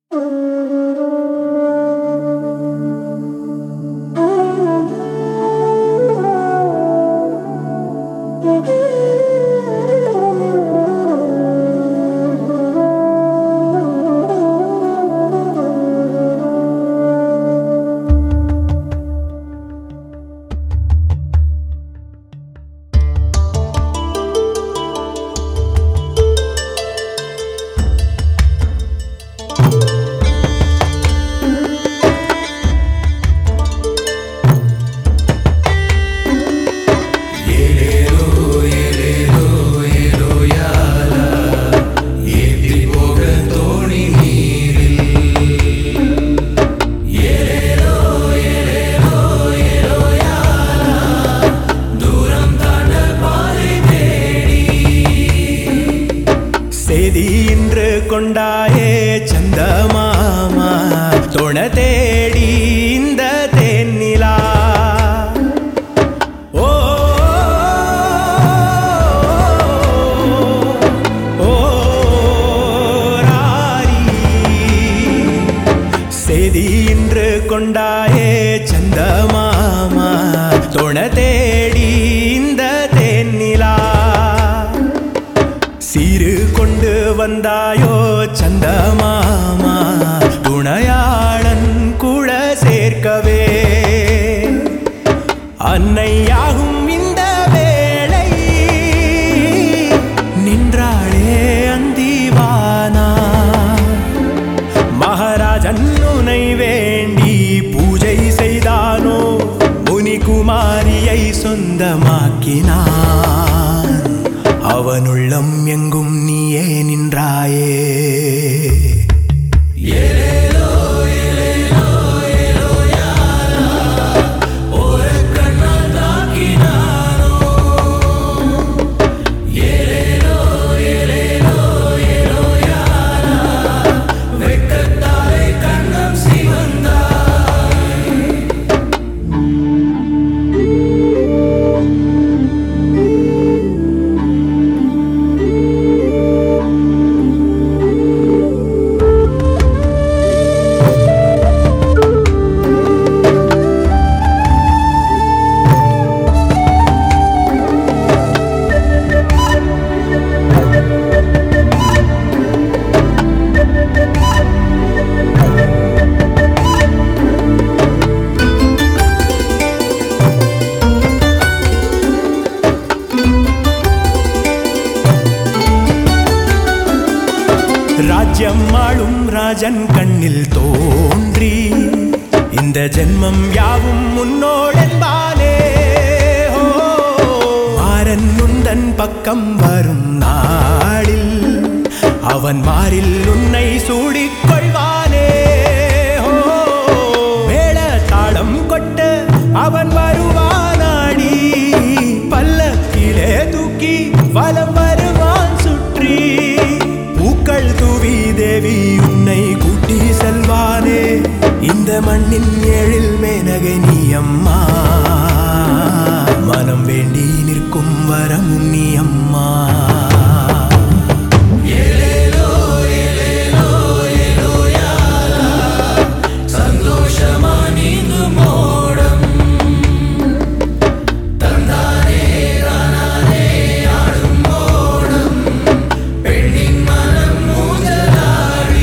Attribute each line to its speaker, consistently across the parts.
Speaker 1: செய்தி இன்று கொண்டாயே சந்தமாமா துண தேடி இந்த தேன்னிலா ஓ ஓ ராரி செய்தி இன்று கொண்டாயே சந்தமாமா துண தேடி இந்த தேன்னிலா சீரு கொண்டு வந்தாயோ சந்தமாமா துணையாளன் கூட சேர்க்கவே அன்னையாகும் இந்த வேளை நின்றாளே அந்திவானா மகாராஜன் உனை வேண்டி பூஜை செய்தானோ முனிகுமாரியை சொந்தமாக்கினான் அவனுள்ளம் எங்கும் நீயே நின்றாயே ராஜ்யம் ஆளும் ராஜன் கண்ணில் தோன்றி இந்த ஜென்மம் யாவும் முன்னோடென்பானே ஓ, மாறன் உந்தன் பக்கம் வரும் நாளில் அவன் மாறில் உன்னை சூடிக் கொள்வானே ஓ, மேள தாளம் கொட்ட அவன் வருவானாடி பல்லக்கிலே தூக்கி வலம் வருவான் சுற்றி பூக்கள் தூவி தேவி உன்னை கூட்டி செல்வானே இந்த மண்ணின் ஏழில் மேனகை நீ அம்மா மனம் வேண்டி நிற்கும் வரமும் நீ அம்மா
Speaker 2: சந்தோஷமா நீங்கும் ஓடம் தந்தாரே தானாரே ஆடும் ஓடம் பெண்ணின் மனம் மூஞ்சலாடி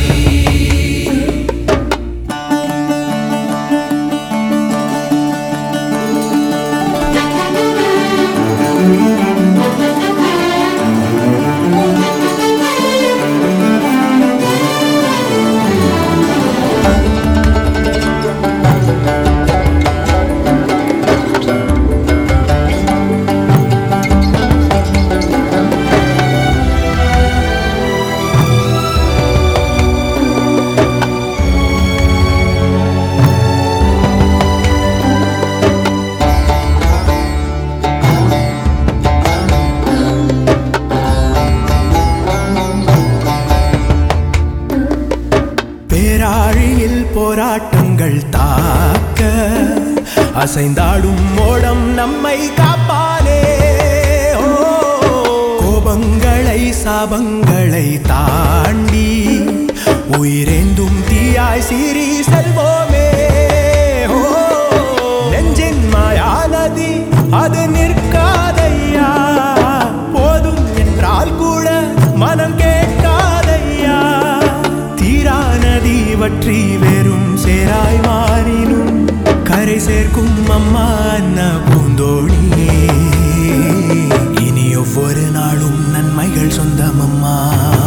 Speaker 1: பேராழியில் போராட்டங்கள் தாக்க அசைந்தாடும் மோடம் நம்மை காப்பானே ஓ, கோபங்களை சாபங்களை தாண்டி உயிரேந்தும் தீ நதியாய் சீறி செல்வோமே ஓ நெஞ்சின் மாயா நதி அது நிற்காதையா போதும் என்றால் கூட மனம் கேட்காதையா தீரா நதி வற்றி வெறும் சேராய் மாறினும் கரை சேர்க்கும் அம்மா அண்ண பூந்தோணியே இனி ஒவ்வொரு நாளும் நன்மைகள் சொந்தம் அம்மா